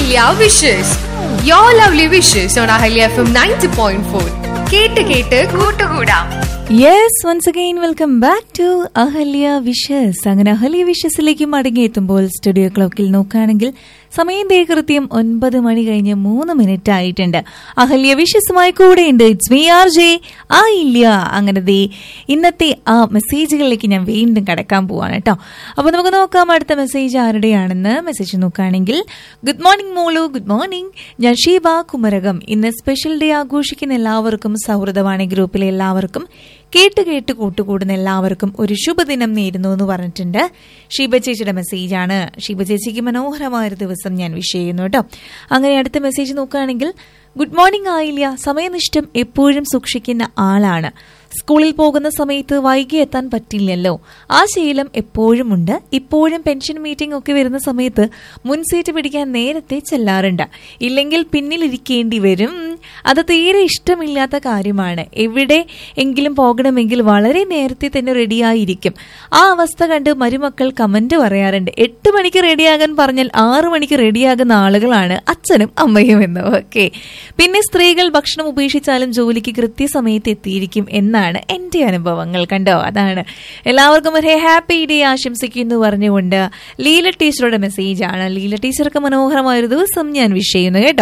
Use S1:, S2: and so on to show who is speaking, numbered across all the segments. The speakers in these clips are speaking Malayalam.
S1: Ahalya wishes your lovely wishes on Ahalya F M ninety point four കേട്ട് കേട്ട് കൂട്ടുകൂടാം
S2: yes once again welcome back to Ahalya wishes അങ്ങനെ അഹല്യ വിഷസിലേക്ക് മടങ്ങിയെത്തുമ്പോൾ സ്റ്റുഡിയോ ക്ലോക്കിൽ നോക്കുകയാണെങ്കിൽ സമയം ദേ കൃത്യം ഒൻപത് മണി കഴിഞ്ഞ് മൂന്ന് മിനിറ്റ് ആയിട്ടുണ്ട് അഹല്യ വിഷസുമായി കൂടെയുണ്ട് ഇറ്റ്സ് മീ ആർ ജെ ആ ഇല്ല അങ്ങനെ ദേ ഇന്നത്തെ ആ മെസ്സേജുകളിലേക്ക് ഞാൻ വീണ്ടും കടക്കാൻ പോവാണ് കേട്ടോ അപ്പൊ നമുക്ക് നോക്കാം അടുത്ത മെസ്സേജ് ആരുടെയാണെന്ന് മെസ്സേജ് നോക്കുകയാണെങ്കിൽ ഗുഡ് മോർണിംഗ് മോളു ഗുഡ് മോർണിംഗ് ഞാൻ ഷീബ കുമരകം ഇന്ന് സ്പെഷ്യൽ ഡേ ആഘോഷിക്കുന്ന എല്ലാവർക്കും സൗഹൃദവാണി ഗ്രൂപ്പിലെ എല്ലാവർക്കും കേട്ട് കേട്ട് കൂട്ടുകൂടുന്ന എല്ലാവർക്കും ഒരു ശുഭദിനം നേരുന്നു എന്ന് പറഞ്ഞിട്ടുണ്ട് ഷീബ ചേച്ചിയുടെ മെസ്സേജാണ് ഷീബ ചേച്ചിക്ക് മനോഹരമായ ഒരു ദിവസം ഞാൻ വിഷ് ചെയ്യുന്നു കേട്ടോ അങ്ങനെ അടുത്ത മെസ്സേജ് നോക്കുകയാണെങ്കിൽ ഗുഡ് മോർണിംഗ് ആയില്ല സമയനിഷ്ഠം എപ്പോഴും സൂക്ഷിക്കുന്ന ആളാണ് സ്കൂളിൽ പോകുന്ന സമയത്ത് വൈകി എത്താൻ പറ്റില്ലല്ലോ ആ ശീലം എപ്പോഴും ഉണ്ട് ഇപ്പോഴും പെൻഷൻ മീറ്റിംഗ് ഒക്കെ വരുന്ന സമയത്ത് മുൻ സീറ്റ് പിടിക്കാൻ നേരത്തെ ചെല്ലാറുണ്ട് ഇല്ലെങ്കിൽ പിന്നിലിരിക്കേണ്ടി വരും അത് തീരെ ഇഷ്ടമില്ലാത്ത കാര്യമാണ് എവിടെ എങ്കിലും പോകണമെങ്കിൽ വളരെ നേരത്തെ തന്നെ റെഡിയായിരിക്കും ആ അവസ്ഥ കണ്ട് മരുമക്കൾ കമന്റ് പറയാറുണ്ട് എട്ട് മണിക്ക് റെഡിയാകാൻ പറഞ്ഞാൽ ആറു മണിക്ക് റെഡിയാകുന്ന ആളുകളാണ് അച്ഛനും അമ്മയും എന്ന് ഓക്കെ പിന്നെ സ്ത്രീകൾ ഭക്ഷണം ഉപേക്ഷിച്ചാലും ജോലിക്ക് കൃത്യസമയത്ത് എത്തിയിരിക്കും എന്നാണ് എന്റെ അനുഭവങ്ങൾ കണ്ടോ അതാണ് എല്ലാവർക്കും ഒരു ഹാപ്പി ഡേ ആശംസിക്കുന്നു പറഞ്ഞുകൊണ്ട് ലീല ടീച്ചറുടെ മെസ്സേജാണ് ലീല ടീച്ചർക്ക് മനോഹരമായ ഒരു ദിവസം ഞാൻ വിഷ് ചെയ്യുന്നു കേട്ടോ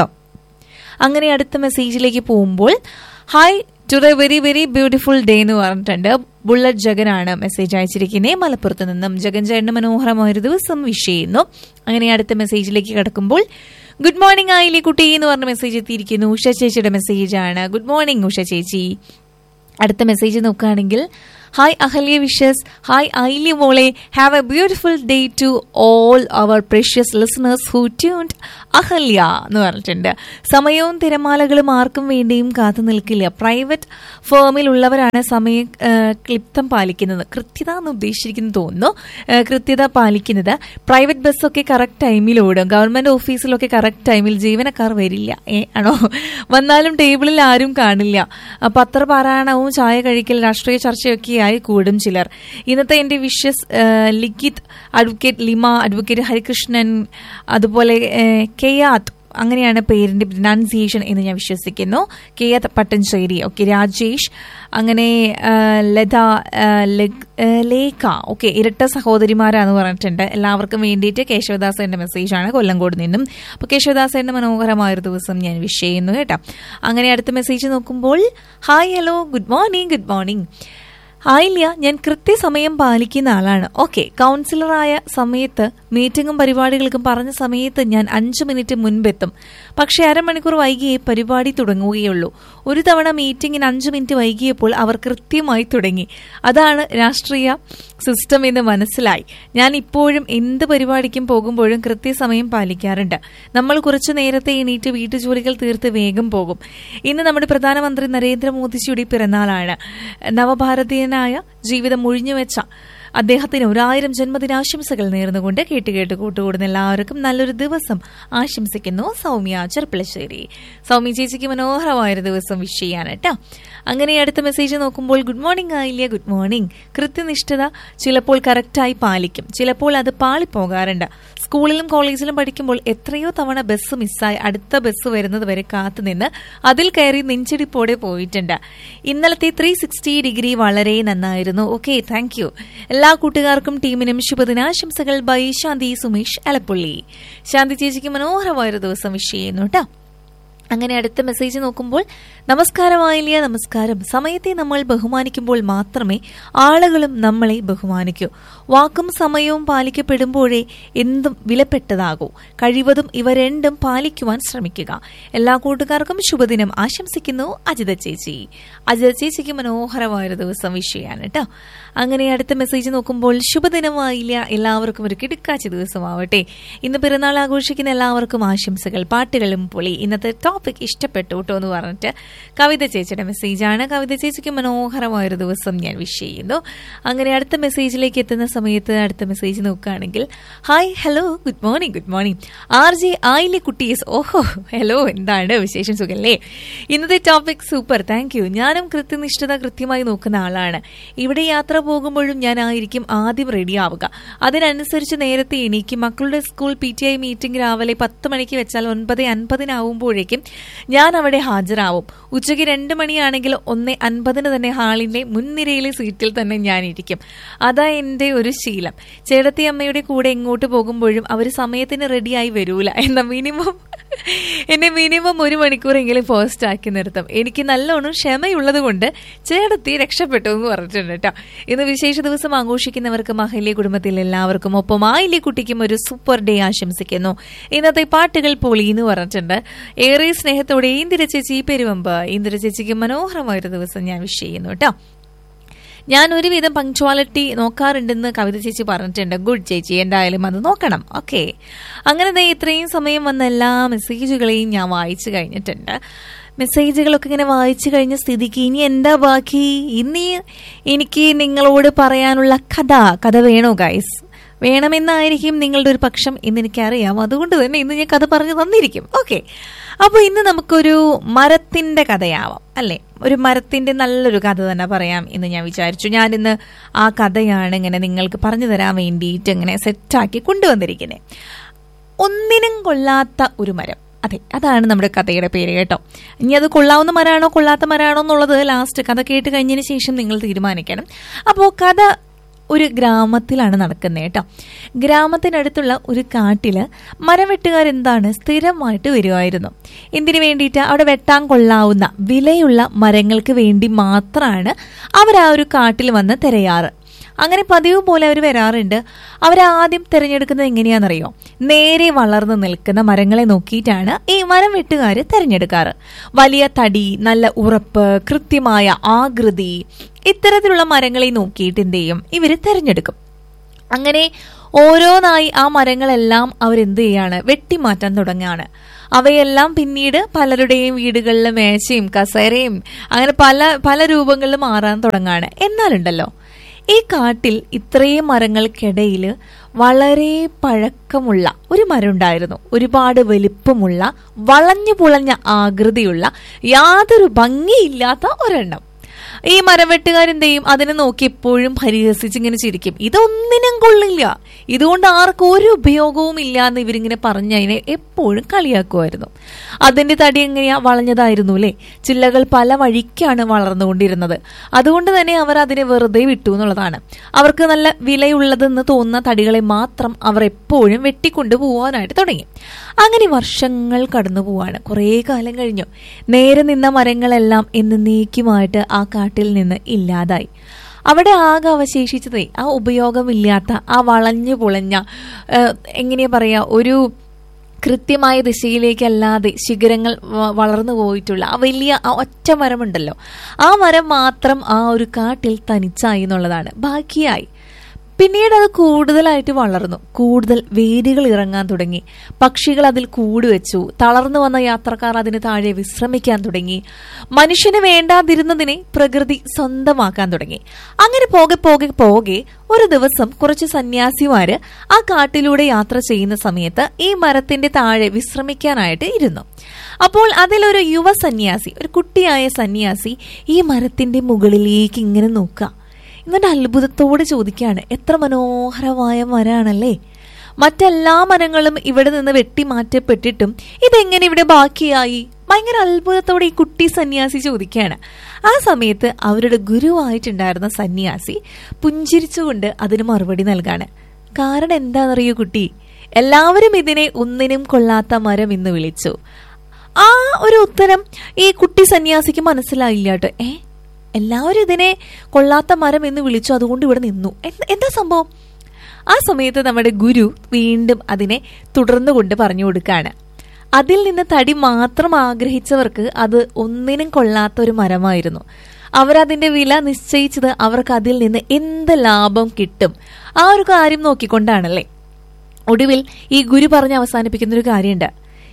S2: അങ്ങനെ അടുത്ത മെസ്സേജിലേക്ക് പോകുമ്പോൾ hi today very very beautiful day എന്ന് പറഞ്ഞിട്ടുണ്ട് ബുള്ളറ്റ് ജഗനാണ് മെസ്സേജ് അയച്ചിരിക്കുന്നത് മലപ്പുറത്ത് നിന്നും ജഗൻ ചേട്ടന് മനോഹരമായ ഒരു ദിവസം വിഷ് ചെയ്യുന്നു അങ്ങനെ അടുത്ത മെസ്സേജിലേക്ക് കിടക്കുമ്പോൾ ഗുഡ് മോർണിംഗ് ആയില്ലേ കുട്ടി എന്ന് പറഞ്ഞ മെസ്സേജ് എത്തിയിരിക്കുന്നു ഉഷ ചേച്ചിയുടെ മെസ്സേജാണ് ഗുഡ് മോർണിംഗ് ഉഷ ചേച്ചി അടുത്ത മെസ്സേജ് നോക്കുകയാണെങ്കിൽ hi Ahalya wishes hi Aili മോളെ have a beautiful day to all our precious listeners who tuned Ahalya എന്ന് പറഞ്ഞിട്ടുണ്ട് സമയവും തിരമാലകളും ആർക്കും വേണ്ടിയും കാത്തു നിൽക്കില്ല പ്രൈവറ്റ് ഫേമിലുള്ളവരാണ് സമയ ആ, ക്ലിപ്തം പാലിക്കുന്നത് കൃത്യത എന്ന് ഉദ്ദേശിച്ചിരിക്കുന്നു തോന്നുന്നു ആ, കൃത്യത പാലിക്കുന്നത് പ്രൈവറ്റ് ബസ്സൊക്കെ കറക്റ്റ് ടൈമിൽ ഓടും ഗവൺമെന്റ് ഓഫീസിലൊക്കെ കറക്റ്റ് ടൈമിൽ ജീവനക്കാർ വരില്ല ഏ ആണോ വന്നാലും ടേബിളിൽ ആരും കാണില്ല ആ, പത്രപാരായണവും ചായ കഴിക്കൽ രാഷ്ട്രീയ ചർച്ചയൊക്കെയായി കൂടും ചിലർ ഇന്നത്തെ എന്റെ wishes Likhith advocate Lima advocate Harikrishnan അതുപോലെ ഏഹ്, കെയാത്ത് അങ്ങനെയാണ് പേരിന്റെ പ്രൊനൗൺസിയേഷൻ എന്ന് ഞാൻ വിശ്വസിക്കുന്നു കെയാത്ത് പട്ടഞ്ചേരി ഓക്കെ രാജേഷ് അങ്ങനെ ആ, ലത ആ, ലഗ്- ആ, ലേഖ ഓക്കെ ഇരട്ട സഹോദരിമാരാന്ന് പറഞ്ഞിട്ടുണ്ട് എല്ലാവർക്കും വേണ്ടിയിട്ട് കേശവദാസന്റെ മെസ്സേജാണ് കൊല്ലങ്കോട് നിന്നും അപ്പോൾ കേശവദാസന്റെ മനോഹരമായ ഒരു ദിവസം ഞാൻ വിഷ് ചെയ്യുന്നു കേട്ടോ അങ്ങനെ അടുത്ത മെസ്സേജ് നോക്കുമ്പോൾ hi hello good morning good morning ആയില്ല ഞാൻ കൃത്യസമയം പാലിക്കുന്ന ആളാണ് ഓക്കെ കൗൺസിലറായ സമയത്ത് മീറ്റിംഗും പരിപാടികൾക്കും പറഞ്ഞ സമയത്ത് ഞാൻ അഞ്ചു മിനിറ്റ് മുൻപെത്തും പക്ഷെ അരമണിക്കൂർ വൈകിയേ പരിപാടി തുടങ്ങുകയുള്ളൂ ഒരു തവണ മീറ്റിംഗിന് അഞ്ചു മിനിറ്റ് വൈകിയപ്പോൾ അവർ കൃത്യമായി തുടങ്ങി അതാണ് രാഷ്ട്രീയ സിസ്റ്റം എന്ന് മനസ്സിലായി ഞാൻ ഇപ്പോഴും എന്ത് പരിപാടിക്കും പോകുമ്പോഴും കൃത്യസമയം പാലിക്കാറുണ്ട് നമ്മൾ കുറച്ചു നേരത്തെ എണീറ്റ് വീട്ടുജോലികൾ തീർത്ത് വേഗം പോകും ഇന്ന് നമ്മുടെ പ്രധാനമന്ത്രി നരേന്ദ്രമോദിജിയുടെ പിറന്നാളാണ് നവഭാരതീയനായ ജീവിതം ഒഴിഞ്ഞുവെച്ച അദ്ദേഹത്തിന് ഒരായിരം ജന്മദിനാശംസകൾ നേർന്നുകൊണ്ട് കേട്ട് കേട്ട് കൂട്ടുകൂടുന്ന എല്ലാവർക്കും നല്ലൊരു ദിവസം ആശംസിക്കുന്നു സൗമ്യ ചെർപ്പളശ്ശേരി സൗമ്യ ചേച്ചിക്ക് മനോഹരമായൊരു ദിവസം വിഷ് ചെയ്യാൻ കേട്ടോ അങ്ങനെ അടുത്ത മെസ്സേജ് നോക്കുമ്പോൾ ഗുഡ് മോർണിംഗ് ആയില്ല ഗുഡ് മോർണിംഗ് കൃത്യനിഷ്ഠത ചിലപ്പോൾ കറക്റ്റായി പാലിക്കും ചിലപ്പോൾ അത് പാളിപ്പോകാറുണ്ട് സ്കൂളിലും കോളേജിലും പഠിക്കുമ്പോൾ എത്രയോ തവണ ബസ് മിസ്സായി അടുത്ത ബസ് വരുന്നത് വരെ കാത്തുനിന്ന് അതിൽ കയറി നെഞ്ചിടിപ്പോടെ പോയിട്ടുണ്ട് ഇന്നലത്തെ ത്രീ സിക്സ്റ്റി ഡിഗ്രി വളരെ നന്നായിരുന്നു ഓക്കെ താങ്ക് യു എല്ലാ കൂട്ടുകാർക്കും ടീമിനും ശുഭദിനാശംസകൾ ബൈ ശാന്തി സുമേഷ് അലപ്പുള്ളി ശാന്തി ചേച്ചിക്ക് മനോഹരമായൊരു ദിവസം വിഷ് ചെയ്യുന്നു കേട്ടോ അങ്ങനെ അടുത്ത മെസ്സേജ് നോക്കുമ്പോൾ നമസ്കാരമായില്ല നമസ്കാരം സമയത്തെ നമ്മൾ ബഹുമാനിക്കുമ്പോൾ മാത്രമേ ആളുകളും നമ്മളെ ബഹുമാനിക്കൂ വാക്കും സമയവും പാലിക്കപ്പെടുമ്പോഴേ എന്തും വിലപ്പെട്ടതാകൂ കഴിവതും ഇവ രണ്ടും പാലിക്കുവാൻ ശ്രമിക്കുക എല്ലാ കൂട്ടുകാർക്കും ശുഭദിനം ആശംസിക്കുന്നു അജിത ചേച്ചി അജിത ചേച്ചിക്ക് മനോഹരമായൊരു ദിവസം വിഷ് ചെയ്യാണ് കേട്ടോ അങ്ങനെ അടുത്ത മെസ്സേജ് നോക്കുമ്പോൾ ശുഭദിനമായില്ല എല്ലാവർക്കും ഒരു കിടുക്കാച്ച ദിവസമാവട്ടെ ഇന്ന് പിറന്നാൾ ആഘോഷിക്കുന്ന എല്ലാവർക്കും ആശംസകൾ പാട്ടുകളും പൊളി ഇന്നത്തെ ടോപ്പ് ടോപ്പിക് ഇഷ്ടപ്പെട്ടു കേട്ടോ എന്ന് പറഞ്ഞിട്ട് കവിത ചേച്ചിയുടെ മെസ്സേജാണ് കവിത ചേച്ചിക്ക് മനോഹരമായൊരു ദിവസം ഞാൻ വിഷ് ചെയ്യുന്നു അങ്ങനെ അടുത്ത മെസ്സേജിലേക്ക് എത്തുന്ന സമയത്ത് അടുത്ത മെസ്സേജ് നോക്കുകയാണെങ്കിൽ hi hello good morning good morning R J ആയിലെ കുട്ടീസ് ഓഹോ ഹലോ എന്താണ് വിശേഷം സുഖല്ലേ ഇന്നത്തെ ടോപ്പിക് സൂപ്പർ താങ്ക് യു ഞാനും കൃത്യനിഷ്ഠത കൃത്യമായി നോക്കുന്ന ആളാണ് ഇവിടെ യാത്ര പോകുമ്പോഴും ഞാൻ ആയിരിക്കും ആദ്യം റെഡി ആവുക അതിനനുസരിച്ച് നേരത്തെ എണീക്ക് മക്കളുടെ school P T I meeting രാവിലെ പത്ത് മണിക്ക് വെച്ചാൽ ഒൻപത് അൻപതിനാവുമ്പോഴേക്കും ഞാൻ അവിടെ ഹാജരാവും ഉച്ചയ്ക്ക് രണ്ട് മണിയാണെങ്കിൽ ഒന്ന് അൻപതിന് തന്നെ ഹാളിന്റെ മുൻനിരയിലെ സീറ്റിൽ തന്നെ ഞാൻ ഇരിക്കും അതാ എന്റെ ഒരു ശീലം ചേട്ടത്തി അമ്മയുടെ കൂടെ എങ്ങോട്ട് പോകുമ്പോഴും അവർ സമയത്തിന് റെഡിയായി വരൂല എന്ന മിനിമം എന്നെ മിനിമം ഒരു മണിക്കൂറെങ്കിലും പോസ്റ്റ് ആക്കി നിർത്തും എനിക്ക് നല്ലോണം ക്ഷമയുള്ളത് കൊണ്ട് ചേട്ടത്തി രക്ഷപ്പെട്ടു എന്ന് പറഞ്ഞിട്ടുണ്ട് കേട്ടോ ഇന്ന് വിശേഷ ദിവസം ആഘോഷിക്കുന്നവർക്ക് മഹല്യ കുടുംബത്തിൽ എല്ലാവർക്കും ഒപ്പം ആയില്യ കുട്ടിക്കും ഒരു സൂപ്പർ ഡേ ആശംസിക്കുന്നു ഇന്നത്തെ പാട്ടുകൾ പൊളി എന്ന് പറഞ്ഞിട്ടുണ്ട് ഏറെ സ്നേഹത്തോടെ ഇന്ദിര ചേച്ചി പെരുവമ്പ് ഇന്ദിര ചേച്ചിക്ക് മനോഹരമായൊരു ദിവസം ഞാൻ വിഷ് ചെയ്യുന്നു കേട്ടോ ഞാൻ ഒരുവിധം പങ്ക്ച്വാലിറ്റി നോക്കാറുണ്ടെന്ന് കവിത ചേച്ചി പറഞ്ഞിട്ടുണ്ട് ഗുഡ് ചേച്ചി എന്തായാലും അത് നോക്കണം ഓക്കെ അങ്ങനെ ദേ ഇത്രയും സമയം വന്ന എല്ലാ മെസ്സേജുകളെയും ഞാൻ വായിച്ചു കഴിഞ്ഞിട്ടുണ്ട് മെസ്സേജുകളൊക്കെ ഇങ്ങനെ വായിച്ചു കഴിഞ്ഞ സ്ഥിതിക്ക് ഇനി എന്താ ബാക്കി ഇനി എനിക്ക് നിങ്ങളോട് പറയാനുള്ള കഥ കഥ വേണോ ഗൈസ് വേണമെന്നായിരിക്കും നിങ്ങളുടെ ഒരു പക്ഷം ഇന്ന് എനിക്കറിയാം അതുകൊണ്ട് തന്നെ ഇന്ന് ഞാൻ കഥ പറഞ്ഞു തന്നിരിക്കും ഓക്കെ അപ്പോൾ ഇന്ന് നമുക്കൊരു മരത്തിന്റെ കഥയാവാം അല്ലേ ഒരു മരത്തിന്റെ നല്ലൊരു കഥ തന്നെ പറയാം എന്ന് ഞാൻ വിചാരിച്ചു ഞാൻ ഇന്ന് ആ കഥയാണ് ഇങ്ങനെ നിങ്ങൾക്ക് പറഞ്ഞു തരാൻ വേണ്ടിയിട്ട് ഇങ്ങനെ സെറ്റാക്കി കൊണ്ടുവന്നിരിക്കുന്നത് ഒന്നിനും കൊള്ളാത്ത ഒരു മരം അതെ അതാണ് നമ്മുടെ കഥയുടെ പേര് കേട്ടോ ഇനി അത് കൊള്ളാവുന്ന മരമാണോ കൊള്ളാത്ത മരമാണോ എന്നുള്ളത് ലാസ്റ്റ് കഥ കേട്ട് കഴിഞ്ഞതിന് ശേഷം നിങ്ങൾ തീരുമാനിക്കണം അപ്പോൾ കഥ ഒരു ഗ്രാമത്തിലാണ് നടക്കുന്നത് കേട്ടോ ഗ്രാമത്തിനടുത്തുള്ള ഒരു കാട്ടില് മരം വെട്ടുകാരെന്താണ് സ്ഥിരമായിട്ട് വരുമായിരുന്നു എന്തിനു വേണ്ടിയിട്ട് അവിടെ വെട്ടാൻ കൊള്ളാവുന്ന വിലയുള്ള മരങ്ങൾക്ക് വേണ്ടി മാത്രമാണ് അവർ ആ ഒരു കാട്ടിൽ വന്ന് തിരയാറ് അങ്ങനെ പതിവ് പോലെ അവർ വരാറുണ്ട് അവരാദ്യം തിരഞ്ഞെടുക്കുന്നത് എങ്ങനെയാണെന്നറിയോ നേരെ വളർന്നു നിൽക്കുന്ന മരങ്ങളെ നോക്കിയിട്ടാണ് ഈ മരം വെട്ടുകാർ തിരഞ്ഞെടുക്കാറ് വലിയ തടി നല്ല ഉറപ്പ് കൃത്യമായ ആകൃതി ഇത്തരത്തിലുള്ള മരങ്ങളെ നോക്കിയിട്ട് എന്ത് ചെയ്യും ഇവർ തിരഞ്ഞെടുക്കും അങ്ങനെ ഓരോന്നായി ആ മരങ്ങളെല്ലാം അവരെന്ത് ചെയ്യാണ് വെട്ടിമാറ്റാൻ തുടങ്ങുകയാണ് അവയെല്ലാം പിന്നീട് പലരുടെയും വീടുകളിലെ മേശയും കസേരയും അങ്ങനെ പല പല രൂപങ്ങളിലും മാറാൻ തുടങ്ങുകയാണ് എന്നാലുണ്ടല്ലോ ഈ കാട്ടിൽ ഇത്രയും മരങ്ങൾക്കിടയിൽ വളരെ പഴക്കമുള്ള ഒരു മരം ഉണ്ടായിരുന്നു ഒരുപാട് വലിപ്പമുള്ള വളഞ്ഞു പുളഞ്ഞ ആകൃതിയുള്ള യാതൊരു ഭംഗിയില്ലാത്ത ഒരെണ്ണം ഈ മരം വെട്ടുകാരെന്ത് ചെയ്യും അതിനെ നോക്കി എപ്പോഴും പരിഹസിച്ചിങ്ങനെ ചിരിക്കും ഇതൊന്നിനും കൊള്ളില്ല ഇതുകൊണ്ട് ആർക്കും ഒരു ഉപയോഗവും ഇല്ല എന്ന് ഇവരിങ്ങനെ പറഞ്ഞ് അതിനെ എപ്പോഴും കളിയാക്കുമായിരുന്നു അതിന്റെ തടി എങ്ങനെയാ വളഞ്ഞതായിരുന്നു അല്ലേ ചില്ലകൾ പല വഴിക്കാണ് വളർന്നുകൊണ്ടിരുന്നത് അതുകൊണ്ട് തന്നെ അവർ അതിനെ വെറുതെ വിട്ടു എന്നുള്ളതാണ് അവർക്ക് നല്ല വിലയുള്ളതെന്ന് തോന്നുന്ന തടികളെ മാത്രം അവർ എപ്പോഴും വെട്ടിക്കൊണ്ടു പോവാനായിട്ട് തുടങ്ങി അങ്ങനെ വർഷങ്ങൾ കടന്നു പോവാണ് കുറേ കാലം കഴിഞ്ഞു നേരെ നിന്ന മരങ്ങളെല്ലാം എന്നേക്കുമായിട്ട് ആ കാട്ടിൽ നിന്ന് ഇല്ലാതായി അവിടെ ആകെ അവശേഷിച്ചതേ ആ ഉപയോഗമില്ലാത്ത ആ വളഞ്ഞു പൊളഞ്ഞ ഏഹ്, എങ്ങനെയാ പറയാ ഒരു കൃത്യമായ ദിശയിലേക്കല്ലാതെ ശിഖരങ്ങൾ വ- വളർന്നു പോയിട്ടുള്ള ആ വലിയ ആ ഒറ്റ മരമുണ്ടല്ലോ ആ മരം മാത്രം ആ ഒരു കാട്ടിൽ തനിച്ചായി എന്നുള്ളതാണ് ബാക്കിയായി പിന്നീട് അത് കൂടുതലായിട്ട് വളർന്നു കൂടുതൽ വേരുകൾ ഇറങ്ങാൻ തുടങ്ങി പക്ഷികൾ അതിൽ കൂടുവെച്ചു തളർന്നു വന്ന യാത്രക്കാർ അതിന് താഴെ വിശ്രമിക്കാൻ തുടങ്ങി മനുഷ്യന് വേണ്ടാതിരുന്നതിനെ പ്രകൃതി സ്വന്തമാക്കാൻ തുടങ്ങി അങ്ങനെ പോകെ പോകെ പോകെ ഒരു ദിവസം കുറച്ച് സന്യാസിമാര് ആ കാട്ടിലൂടെ യാത്ര ചെയ്യുന്ന സമയത്ത് ഈ മരത്തിന്റെ താഴെ വിശ്രമിക്കാനായിട്ട് ഇരുന്നു അപ്പോൾ അതിലൊരു യുവ സന്യാസി ഒരു കുട്ടിയായ സന്യാസി ഈ മരത്തിന്റെ മുകളിലേക്ക് ഇങ്ങനെ നോക്കുക എന്നിട്ട് അത്ഭുതത്തോടെ ചോദിക്കുകയാണ് എത്ര മനോഹരമായ മരമാണല്ലേ മറ്റെല്ലാ മരങ്ങളും ഇവിടെ നിന്ന് വെട്ടിമാറ്റപ്പെട്ടിട്ടും ഇതെങ്ങനെ ഇവിടെ ബാക്കിയായി ഭയങ്കര അത്ഭുതത്തോടെ ഈ കുട്ടി സന്യാസി ചോദിക്കുകയാണ് ആ സമയത്ത് അവരുടെ ഗുരുവായിട്ടുണ്ടായിരുന്ന സന്യാസി പുഞ്ചിരിച്ചുകൊണ്ട് അതിന് മറുപടി നൽകാണ് കാരണം എന്താണെന്നറിയോ കുട്ടി എല്ലാവരും ഇതിനെ ഒന്നിനും കൊള്ളാത്ത മരം എന്ന് വിളിച്ചു ആ ഒരു ഉത്തരം ഈ കുട്ടി സന്യാസിക്ക് മനസ്സിലായില്ല കേട്ടോ ഏ എല്ലാവരും ഇതിനെ കൊള്ളാത്ത മരം എന്ന് വിളിച്ചു അതുകൊണ്ട് ഇവിടെ നിന്നു എന്ത- എന്താ സംഭവം ആ സമയത്ത് നമ്മുടെ ഗുരു വീണ്ടും അതിനെ തുടർന്നു കൊണ്ട് പറഞ്ഞു കൊടുക്കാണ് അതിൽ നിന്ന് തടി മാത്രം ആഗ്രഹിച്ചവർക്ക് അത് ഒന്നിനും കൊള്ളാത്ത ഒരു മരമായിരുന്നു അവരതിന്റെ വില നിശ്ചയിച്ചത് അവർക്ക് അതിൽ നിന്ന് എന്ത് ലാഭം കിട്ടും ആ ഒരു കാര്യം നോക്കിക്കൊണ്ടാണല്ലേ ഒടുവിൽ ഈ ഗുരു പറഞ്ഞ് അവസാനിപ്പിക്കുന്ന ഒരു കാര്യമുണ്ട്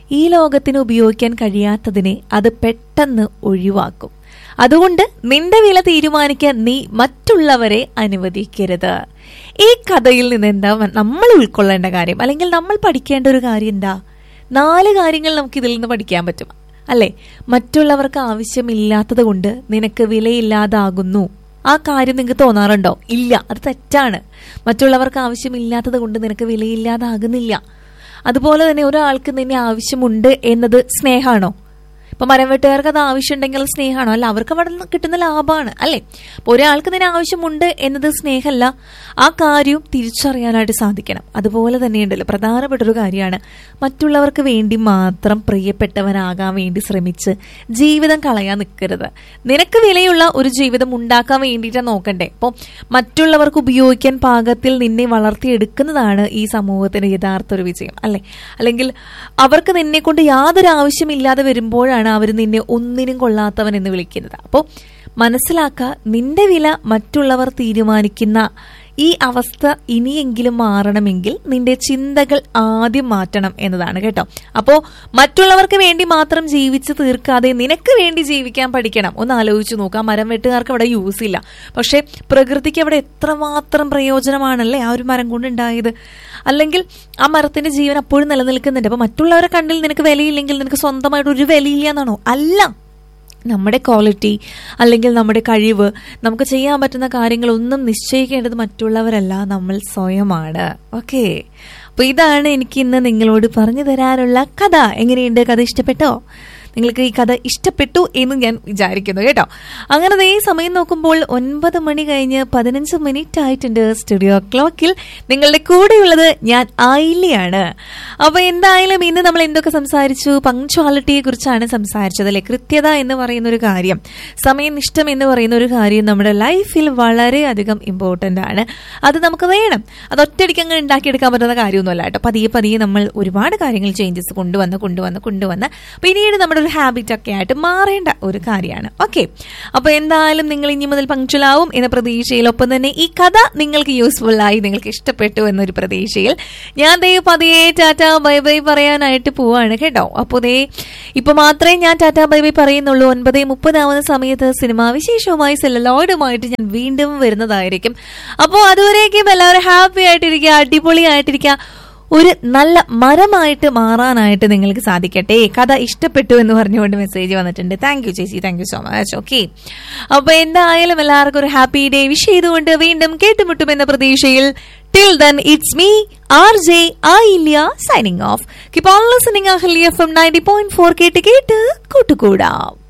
S2: ഈ ലോകത്തിന് ഉപയോഗിക്കാൻ കഴിയാത്തതിനെ അത് പെട്ടെന്ന് ഒഴിവാക്കും അതുകൊണ്ട് നിന്റെ വില തീരുമാനിക്കാൻ നീ മറ്റുള്ളവരെ അനുവദിക്കരുത് ഈ കഥയിൽ നിന്ന് എന്താ നമ്മൾ ഉൾക്കൊള്ളേണ്ട കാര്യം അല്ലെങ്കിൽ നമ്മൾ പഠിക്കേണ്ട ഒരു കാര്യം എന്താ നാല് കാര്യങ്ങൾ നമുക്ക് ഇതിൽ നിന്ന് പഠിക്കാൻ പറ്റും അല്ലെ മറ്റുള്ളവർക്ക് ആവശ്യമില്ലാത്തത് കൊണ്ട് നിനക്ക് വിലയില്ലാതാകുന്നു ആ കാര്യം നിങ്ങൾക്ക് തോന്നാറുണ്ടോ ഇല്ല അത് തെറ്റാണ് മറ്റുള്ളവർക്ക് ആവശ്യമില്ലാത്തത് കൊണ്ട് നിനക്ക് വിലയില്ലാതാകുന്നില്ല അതുപോലെ തന്നെ ഒരാൾക്ക് നിന്നെ ആവശ്യമുണ്ട് എന്നത് സ്നേഹമാണോ ഇപ്പൊ മരം വെട്ടുകാർക്ക് അത് ആവശ്യമുണ്ടെങ്കിൽ അത് സ്നേഹമാണോ അല്ല അവർക്ക് അവിടെ നിന്ന് കിട്ടുന്ന ലാഭമാണ് അല്ലെ അപ്പൊ ഒരാൾക്ക് ഇതിന് ആവശ്യമുണ്ട് എന്നത് സ്നേഹമല്ല ആ കാര്യം തിരിച്ചറിയാനായിട്ട് സാധിക്കണം അതുപോലെ തന്നെയുണ്ടല്ലോ പ്രധാനപ്പെട്ട ഒരു കാര്യമാണ് മറ്റുള്ളവർക്ക് വേണ്ടി മാത്രം പ്രിയപ്പെട്ടവനാകാൻ വേണ്ടി ശ്രമിച്ച് ജീവിതം കളയാൻ നിൽക്കരുത് നിനക്ക് വിലയുള്ള ഒരു ജീവിതം ഉണ്ടാക്കാൻ വേണ്ടിയിട്ടാണ് നോക്കണ്ടേ അപ്പോൾ മറ്റുള്ളവർക്ക് ഉപയോഗിക്കാൻ പാകത്തിൽ നിന്നെ വളർത്തിയെടുക്കുന്നതാണ് ഈ സമൂഹത്തിന്റെ യഥാർത്ഥ ഒരു വിജയം അല്ലെ അല്ലെങ്കിൽ അവർക്ക് നിന്നെ കൊണ്ട് യാതൊരു ആവശ്യമില്ലാതെ വരുമ്പോഴാണ് അവർ നിന്നെ ഒന്നിനും കൊള്ളാത്തവൻ എന്ന് വിളിക്കുന്നത് അപ്പോൾ മനസ്സിലാക്കുക നിന്റെ വില മറ്റുള്ളവർ തീരുമാനിക്കുന്ന ഈ അവസ്ഥ ഇനിയെങ്കിലും മാറണമെങ്കിൽ നിന്റെ ചിന്തകൾ ആദ്യം മാറ്റണം എന്നതാണ് കേട്ടോ അപ്പോ മറ്റുള്ളവർക്ക് വേണ്ടി മാത്രം ജീവിച്ച് തീർക്കാതെ നിനക്ക് വേണ്ടി ജീവിക്കാൻ പഠിക്കണം ഒന്ന് ആലോചിച്ച് നോക്കാം മരം വെട്ടുകാർക്ക് അവിടെ യൂസ് ഇല്ല പക്ഷെ പ്രകൃതിക്ക് അവിടെ എത്രമാത്രം പ്രയോജനമാണല്ലേ ആ ഒരു മരം കൊണ്ടുണ്ടായത് അല്ലെങ്കിൽ ആ മരത്തിന്റെ ജീവൻ അപ്പോഴും നിലനിൽക്കുന്നുണ്ട് അപ്പൊ മറ്റുള്ളവരെ കണ്ടിൽ നിനക്ക് വിലയില്ലെങ്കിൽ നിനക്ക് സ്വന്തമായിട്ട് ഒരു വിലയില്ല എന്നാണോ അല്ല നമ്മുടെ ക്വാളിറ്റി അല്ലെങ്കിൽ നമ്മുടെ കഴിവ് നമുക്ക് ചെയ്യാൻ പറ്റുന്ന കാര്യങ്ങളൊന്നും നിശ്ചയിക്കേണ്ടത് മറ്റുള്ളവരല്ല നമ്മൾ സ്വയമാണ് ഓക്കെ അപ്പൊ ഇതാണ് എനിക്ക് ഇന്ന് നിങ്ങളോട് പറഞ്ഞു തരാനുള്ള കഥ എങ്ങനെയുണ്ട് കഥ ഇഷ്ടപ്പെട്ടോ നിങ്ങൾക്ക് ഈ കഥ ഇഷ്ടപ്പെട്ടു എന്ന് ഞാൻ വിചാരിക്കുന്നു കേട്ടോ അങ്ങനെ ദേ സമയം നോക്കുമ്പോൾ ഒൻപത് മണി കഴിഞ്ഞ് പതിനഞ്ച് മിനിറ്റ് ആയിട്ടുണ്ട് സ്റ്റുഡിയോ ക്ലോക്കിൽ നിങ്ങളുടെ കൂടെയുള്ളത് ഞാൻ ആയില്ലയാണ് അപ്പൊ എന്തായാലും ഇന്ന് നമ്മൾ എന്തൊക്കെ സംസാരിച്ചു പങ്ക്ച്വാലിറ്റിയെ കുറിച്ചാണ് സംസാരിച്ചത് അല്ലെ കൃത്യത എന്ന് പറയുന്ന ഒരു കാര്യം സമയനിഷ്ഠം എന്ന് പറയുന്ന ഒരു കാര്യം നമ്മുടെ ലൈഫിൽ വളരെയധികം ഇമ്പോർട്ടന്റ് ആണ് അത് നമുക്ക് വേണം അത് ഒറ്റയടിക്ക് അങ്ങ് ഉണ്ടാക്കിയെടുക്കാൻ പറ്റുന്ന കാര്യമൊന്നുമല്ല കേട്ടോ പതിയെ പതിയെ നമ്മൾ ഒരുപാട് കാര്യങ്ങൾ ചേഞ്ചസ് കൊണ്ടുവന്ന് കൊണ്ടുവന്ന് കൊണ്ടുവന്ന് പിന്നീട് നമ്മുടെ ഒരു ഹാബിറ്റ് ഒക്കെ ആയിട്ട് മാറേണ്ട ഒരു കാര്യമാണ് ഓക്കെ അപ്പൊ എന്തായാലും നിങ്ങൾ ഇനി മുതൽ പങ്ക്ച്വലാവും എന്ന പ്രതീക്ഷയിൽ ഒപ്പം തന്നെ ഈ കഥ നിങ്ങൾക്ക് യൂസ്ഫുൾ ആയി നിങ്ങൾക്ക് ഇഷ്ടപ്പെട്ടു എന്നൊരു പ്രതീക്ഷയിൽ ഞാൻ ദേ പതിയെ ടാറ്റ ബൈ ബൈ പറയാനായിട്ട് പോവാണ് കേട്ടോ അപ്പോൾ ദേ ഇപ്പൊ മാത്രമേ ഞാൻ ടാറ്റ ബൈ ബൈ പറയുന്നുള്ളൂ ഒൻപത് മുപ്പതാവുന്ന സമയത്ത് സിനിമാ വിശേഷവുമായി സെല്ലോയിഡുമായിട്ട് ഞാൻ വീണ്ടും വരുന്നതായിരിക്കും അപ്പോൾ അതുവരേക്കും എല്ലാവരും ഹാപ്പി ആയിട്ടിരിക്കുക അടിപൊളിയായിട്ടിരിക്കുക ഒരു നല്ല മരമായിട്ട് മാറാനായിട്ട് നിങ്ങൾക്ക് സാധിക്കട്ടെ കഥ ഇഷ്ടപ്പെട്ടു എന്ന് പറഞ്ഞുകൊണ്ട് മെസ്സേജ് വന്നിട്ടുണ്ട് താങ്ക് യു ചേച്ചി thank you so much okay അപ്പൊ എന്തായാലും എല്ലാവർക്കും ഒരു ഹാപ്പി ഡേ വിഷ് ചെയ്തുകൊണ്ട് വീണ്ടും കേട്ടുമുട്ടുമെന്ന പ്രതീക്ഷയിൽ till then it's me R J Ayilya signing off keep on listening Ahalya F M ninety point four കേട്ട് കേട്ട് കൂട്ടുകൂടാം